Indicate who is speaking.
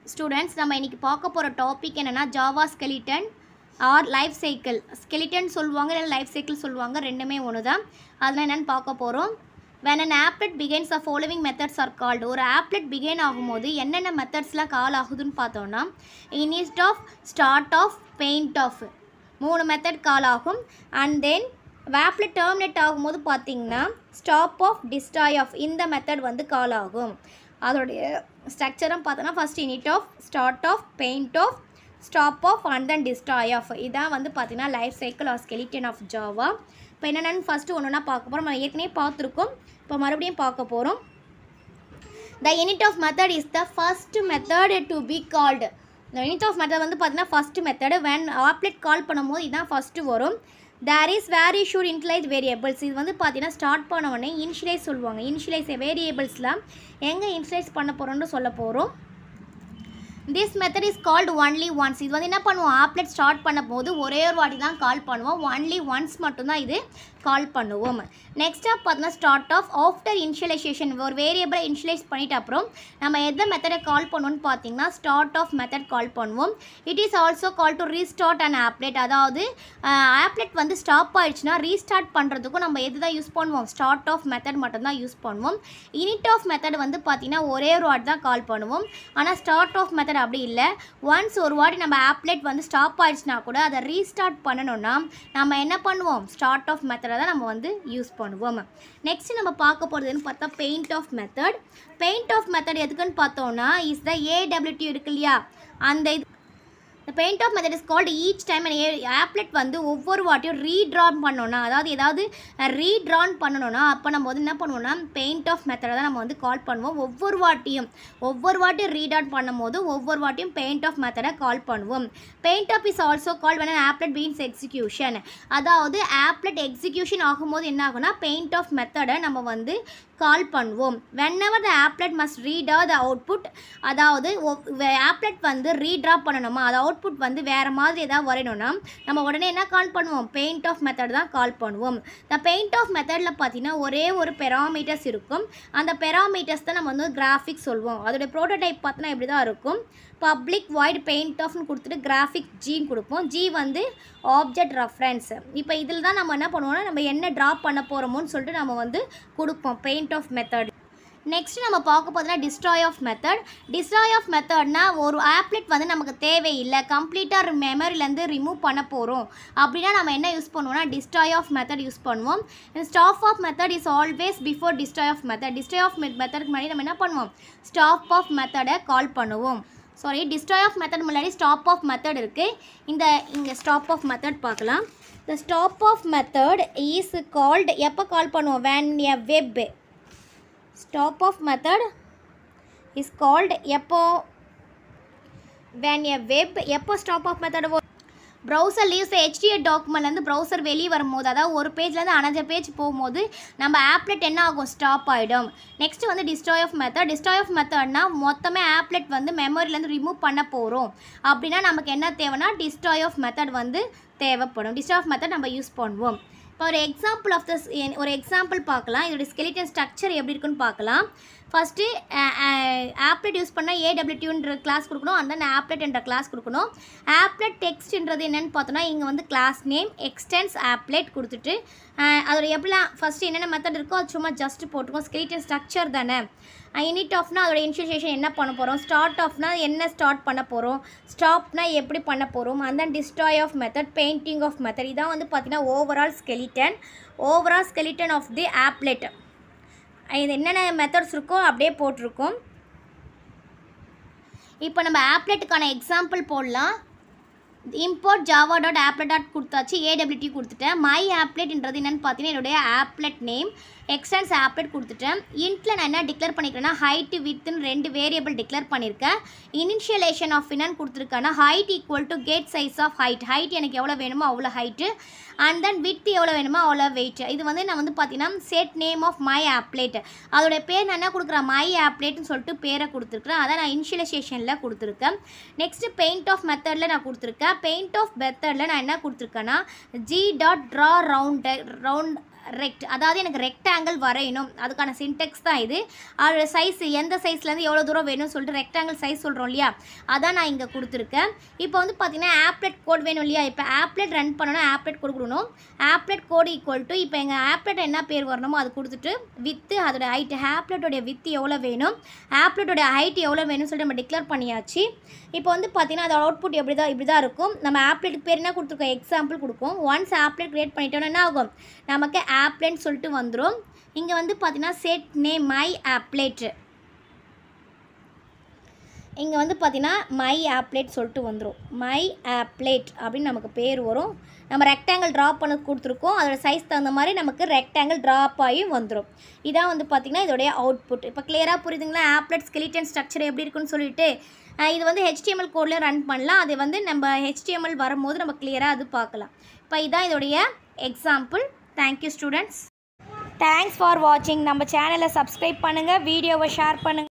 Speaker 1: students நம்ம இன்னைக்கு பார்க்க போகிற டாபிக் என்னென்னா Java skeleton or life cycle skeleton சொல்லுவாங்க இல்லை லைஃப் சைக்கிள் சொல்லுவாங்க ரெண்டுமே ஒன்று தான் அதில் என்னென்னு பார்க்க போகிறோம் when an applet begins the following methods are called ஒரு applet begin ஆகும்போது என்னென்ன மெத்தட்ஸ்லாம் கால் ஆகுதுன்னு பார்த்தோன்னா init of start of paint of மூணு மெத்தட் கால் ஆகும் அண்ட் தென் வேப்பில் டெர்மினேட் ஆகும்போது பார்த்தீங்கன்னா ஸ்டாப் ஆஃப் டிஸ்டாய் ஆஃப் இந்த மெத்தட் வந்து கால் ஆகும் அதோடைய ஸ்ட்ரக்சரும் பார்த்தோன்னா first init of start of paint of stop of and then destroy of இதான் வந்து பார்த்தீங்கன்னா life cycle of skeleton of Java இப்போ என்னென்னு ஃபஸ்ட்டு ஒன்று ஒன்றா பார்க்க போகிறோம் நம்ம ஏற்கனவே பார்த்துருக்கோம் இப்போ மறுபடியும் பார்க்க போகிறோம் the unit of method is the first method to be called இந்த யூனிட் ஆஃப் மெத்தட் வந்து பார்த்தீங்கன்னா first method when applet call பண்ணும்போது இதுதான் ஃபஸ்ட்டு வரும் there is where should initialise variables இது வந்து பார்த்தீங்கன்னா ஸ்டார்ட் பண்ண உடனே இன்ஷியலைஸ் சொல்லுவாங்க இன்ஷியலைஸ் வேரியபிள்ஸ்லாம் எங்கே இன்ஷியலைஸ் பண்ண போகிறோம்னு சொல்ல போகிறோம் this method is called only once இது வந்து என்ன பண்ணுவோம் ஆப்லெட் ஸ்டார்ட் பண்ணும்போது ஒரே ஒரு வாட்டி தான் கால் பண்ணுவோம் ஒன்லி ஒன்ஸ் மட்டும்தான் இது கால் பண்ணுவோம் நெக்ஸ்ட்டாக பார்த்தீங்கன்னா ஸ்டார்ட் ஆஃப் ஆஃப்டர் இன்ஷியலைசேஷன் ஒரு வேரியபிளை இன்ஷியலைஸ் பண்ணிட்ட அப்புறம் நம்ம எந்த மெத்தடை கால் பண்ணுவோம்னு பார்த்தீங்கன்னா ஸ்டார்ட் ஆஃப் மெத்தட் கால் பண்ணுவோம் it is also call to restart and applet அதாவது ஆப்லெட் வந்து ஸ்டாப் ஆயிடுச்சுன்னா ரீஸ்டார்ட் பண்ணுறதுக்கும் நம்ம எது தான் யூஸ் பண்ணுவோம் ஸ்டார்ட் ஆஃப் மெத்தட் மட்டும்தான் யூஸ் பண்ணுவோம் இனிட் ஆஃப் மெத்தட் வந்து பார்த்தீங்கன்னா ஒரே ஒரு வாட்டி தான் கால் பண்ணுவோம் ஆனால் ஸ்டார்ட் ஆஃப் மெத்தட் அப்படி இல்லை ஒன்ஸ் ஒரு வாட்டி நம்ம ஆப்லெட் வந்து ஸ்டாப் ஆயிடுச்சுன்னா கூட அதை ரீஸ்டார்ட் பண்ணணும்னா நம்ம என்ன பண்ணுவோம் ஸ்டார்ட் ஆஃப் மெத்தடை தான் நம்ம வந்து யூஸ் பண்ணுவோம் நெக்ஸ்ட் நம்ம பார்க்க போகிறதுன்னு பார்த்தா paint of method paint of method எதுக்குன்னு பார்த்தோம்னா இஸ் த ஏடபிள்யூடி இருக்கு இல்லையா அந்த இது இந்த paint of method is called each time applet வந்து ஒவ்வொரு வாட்டியும் ரீட்ரான் பண்ணோன்னா அதாவது ஏதாவது ரீட்ரான் பண்ணணும்னா அப்போ நம்ம வந்து என்ன பண்ணுவோம்னா பெயிண்ட் ஆஃப் மெத்தடை தான் நம்ம வந்து கால் பண்ணுவோம் ஒவ்வொரு வாட்டியும் ஒவ்வொரு வாட்டியும் ரீடான் பண்ணும்போது ஒவ்வொரு வாட்டியும் பெயிண்ட் ஆஃப் மெத்தடை கால் பண்ணுவோம் paint of is also call when an applet begins execution அதாவது ஆப்லெட் எக்ஸிக்யூஷன் ஆகும்போது என்ன ஆகும்னா பெயிண்ட் ஆஃப் மெத்தடை நம்ம வந்து கால் பண்ணுவோம் whenever the applet must read out the output அதாவது ஆப்லெட் வந்து ரீட்ரா பண்ணணுமா அது அவுட்புட் வந்து வேறு மாதிரி ஏதாவது வரையணும்னா நம்ம உடனே என்ன கால் பண்ணுவோம் பெயிண்ட் ஆஃப் மெத்தட் தான் கால் பண்ணுவோம் இந்த பெயிண்ட் ஆஃப் மெத்தடில் பார்த்தீங்கன்னா ஒரே ஒரு பெராமீட்டர்ஸ் இருக்கும் அந்த பெராமீட்டர்ஸ் தான் நம்ம வந்து கிராஃபிக் சொல்வோம் அதோடைய ப்ரோட்டோடைப் பார்த்தோன்னா இப்படி தான் இருக்கும் பப்ளிக் வாய்ட் பெயிண்ட் ஆஃப்னு கொடுத்துட்டு கிராஃபிக் ஜின்னு கொடுப்போம் ஜி வந்து ஆப்ஜெக்ட் ரெஃபரன்ஸ் இப்போ இதில் தான் நம்ம என்ன பண்ணுவோம்னா நம்ம என்ன ட்ரா பண்ண போகிறோமோன்னு சொல்லிட்டு நம்ம வந்து கொடுப்போம் பெயிண்ட் ஆஃப் மெத்தட் நெக்ஸ்ட் நம்ம பார்க்க போதுனா destroy of method destroy of மெத்தட்னா ஒரு ஆப்லெட் வந்து நமக்கு தேவையில்லை கம்ப்ளீட்டாக மெமரிலேருந்து ரிமூவ் பண்ண போகிறோம் அப்படின்னா நம்ம என்ன யூஸ் பண்ணுவோம்னா டிஸ்ட்ராய் ஆஃப் மெத்தட் யூஸ் பண்ணுவோம் stop of method is always before destroy of method destroy of மெத்தடுக்கு முன்னாடி நம்ம என்ன பண்ணுவோம் ஸ்டாப் ஆஃப் மெத்தடை கால் பண்ணுவோம் சாரி டிஸ்ட்ராய் ஆஃப் மெத்தட் முன்னாடி ஸ்டாப் ஆஃப் மெத்தட் இருக்குது இந்த இங்கே ஸ்டாப் ஆஃப் மெத்தட் பார்க்கலாம் the stop of method is called எப்போ கால் பண்ணுவோம் when a web stop of method is called எப்போ வேன் எ வெப் எப்போ stop of method browser leaves HTML டாக்குமெண்ட்லேருந்து ப்ரௌசர் வெளியே வரும்போது அதாவது ஒரு பேஜ்லேருந்து அனதர் பேஜ் போகும்போது நம்ம ஆப்லெட் என்ன ஆகும் ஸ்டாப் ஆகிடும் நெக்ஸ்ட் வந்து destroy of method destroy of மெத்தட்னா மொத்தமே ஆப்லெட் வந்து மெமரிலேருந்து ரிமூவ் பண்ண போகிறோம் அப்படின்னா நமக்கு என்ன தேவைன்னா டிஸ்ட்ராய் ஆஃப் மெத்தட் வந்து தேவைப்படும் டிஸ்ட்ராய் ஆஃப் மெத்தட் நம்ம யூஸ் பண்ணுவோம் இப்போ ஒரு எக்ஸாம்பிள் ஆஃப் த ஒரு எக்ஸாம்பிள் பார்க்கலாம் இதோட ஸ்கெலிட்டன் ஸ்ட்ரக்சர் எப்படி இருக்குன்னு பார்க்கலாம் ஃபஸ்ட்டு ஆப்லெட் யூஸ் பண்ணால் ஏடபிள்யூன்ற கிளாஸ் கொடுக்கணும் அந்த ஆப்லெட் என்ற கிளாஸ் கொடுக்கணும் ஆப்லெட் டெக்ஸ்ட்ன்றது என்னென்னு பார்த்தோன்னா இங்கே வந்து கிளாஸ் நேம் எக்ஸ்டென்ஸ் ஆப்லெட் கொடுத்துட்டு அதோட எப்படிலாம் ஃபஸ்ட்டு என்னென்ன மெத்தட் இருக்கோ அது சும்மா ஜஸ்ட் போட்டுக்கோம் ஸ்கெலிட்டன் ஸ்ட்ரக்சர் தானே யூனிட் ஆஃப்னா அதோட இன்ஸ்டியூஷன் என்ன பண்ண போகிறோம் ஸ்டார்ட் ஆஃப்னா என்ன ஸ்டார்ட் பண்ண போகிறோம் ஸ்டாப்னா எப்படி பண்ண போகிறோம் அந்த destroy of method painting of method இதான் வந்து பார்த்தீங்கன்னா overall skeleton overall skeleton of the applet இது என்னென்ன மெத்தட்ஸ் இருக்கோ அப்படியே போட்டிருக்கோம் இப்போ நம்ம ஆப்லெட்டுக்கான எக்ஸாம்பிள் போடலாம் import Java dot applet dot கொடுத்தாச்சு ஏடபிள்யூடி கொடுத்துட்டேன் மை ஆப்லெட்ன்றது என்னென்னு பார்த்தீங்கன்னா என்னுடைய ஆப்லெட் நேம் எக்ஸ்டென்ஸ் ஆப்லெட் கொடுத்துட்டேன் இன்ட்டில் நான் என்ன டிக்ளேர் பண்ணிக்கிறேன்னா ஹைட்டு வித்துன்னு ரெண்டு வேரியபிள் டிக்ளேர் பண்ணியிருக்கேன் இனிஷியலேஷன் ஆஃப் என்னன்னு கொடுத்துருக்கேன்னா height equal to get size of height height எனக்கு எவ்வளோ வேணுமோ அவ்வளோ ஹைட்டு அண்ட் தென் வித் எவ்வளோ வேணுமோ அவ்வளோ வெயிட் இது வந்து நான் வந்து பார்த்தீங்கன்னா set name of my applet அதோடைய பேர் நான் என்ன கொடுக்குறேன் மை ஆப்லேட்னு சொல்லிட்டு பேரை கொடுத்துருக்குறேன் அதை நான் இனிஷியலைசேஷனில் கொடுத்துருக்கேன் நெக்ஸ்ட்டு பெயிண்ட் ஆஃப் மெத்தடில் நான் கொடுத்துருக்கேன் பெயிண்ட் ஆஃப் மெத்தடில் நான் என்ன கொடுத்துருக்கேன்னா G dot draw round round rect அதாவது எனக்கு ரெக்டாங்கிள் வரையணும் அதுக்கான சின்டெக்ஸ் தான் இது அதோட சைஸ் எந்த சைஸ்லேருந்து எவ்வளோ தூரம் வேணும்னு சொல்லிட்டு ரெக்டாங்கிள் சைஸ் சொல்கிறோம் இல்லையா அதான் நான் இங்கே கொடுத்துருக்கேன் இப்போ வந்து பார்த்தீங்கன்னா ஆப்லெட் கோட் வேணும் இல்லையா இப்போ ஆப்லெட் ரன் பண்ணணும் ஆப்லெட் கோட் கொடுக்கணும் ஆப்லெட் கோட் ஈக்குவல் டு இப்போ எங்கள் ஆப்லெட் என்ன பேர் வரணுமோ அது கொடுத்துட்டு வித்து அதோட ஹைட் ஆப்லெட்டோடைய வித்து எவ்வளோ வேணும் ஆப்லெட்டோட ஹைட் எவ்வளோ வேணும்னு சொல்லிட்டு நம்ம டிக்ளேர் பண்ணியாச்சு இப்போ வந்து பார்த்தீங்கன்னா அதோட அவுட்புட் எப்படி தான் இப்படி தான் இருக்கும் நம்ம ஆப்லெட்டுக்கு பேர் என்ன கொடுத்துருக்கோம் எக்ஸாம்பிள் கொடுப்போம் ஒன்ஸ் ஆப்லெட் க்ரியேட் பண்ணிட்டோம்னா என்ன ஆகும் நமக்கு ஆப்லெட்னு சொல்லிட்டு வந்துடும் இங்கே வந்து பார்த்தீங்கன்னா செட் நேம் மை ஆப்லெட் இங்கே வந்து பார்த்தீங்கன்னா மை ஆப்லேட் சொல்லிட்டு வந்துடும் மை ஆப்லேட் அப்படின்னு நமக்கு பேர் வரும் நம்ம ரெக்டாங்கிள் ட்ராப் பண்ண கொடுத்துருக்கோம் அதோட சைஸ் தகுந்த மாதிரி நமக்கு ரெக்டாங்கிள் ட்ராப் ஆகி வந்துடும் இதான் வந்து பார்த்திங்கன்னா இதோடைய அவுட்புட் இப்போ கிளியராக புரியுதுங்களா ஆப்லெட் ஸ்கெலிட்டன் ஸ்ட்ரக்சர் எப்படி இருக்குன்னு சொல்லிட்டு அஹ் இது வந்து ஹெச்டிஎம்எல் கோட்லேயும் ரன் பண்ணலாம் அது வந்து நம்ம ஹெச்டிஎம்எல் வரும்போது நம்ம கிளியராக அது பார்க்கலாம் இப்போ இதான் இதோடைய example thank you students thanks for வாட்சிங் நம்ம சேனலை சப்ஸ்கிரைப் பண்ணுங்கள் வீடியோவை ஷேர் பண்ணுங்கள்